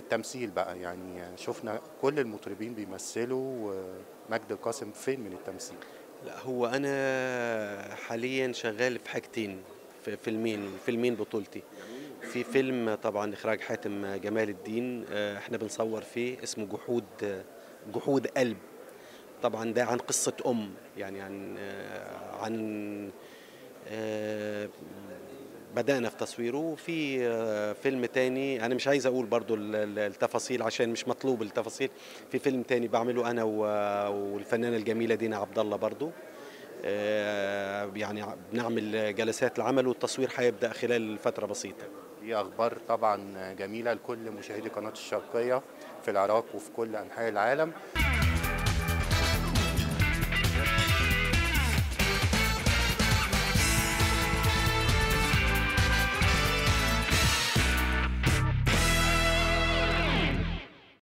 التمثيل بقى يعني شفنا كل المطربين بيمثلوا مجد القاسم فين من التمثيل لا هو انا حاليا شغال في حاجتين في فيلمين فيلمين بطولتي في فيلم طبعا اخراج حاتم جمال الدين آه، احنا بنصور فيه اسمه جحود جحود قلب طبعا ده عن قصة أم يعني عن آه، عن آه، بدأنا في تصويره وفي آه، فيلم تاني أنا مش عايز أقول برضو ال- ال- التفاصيل عشان مش مطلوب التفاصيل في فيلم تاني بعمله أنا و- والفنانة الجميلة دينا عبد الله برضو آه، يعني بنعمل جلسات العمل والتصوير هيبدأ خلال فترة بسيطة دي اخبار طبعا جميله لكل مشاهدي قناه الشرقيه في العراق وفي كل انحاء العالم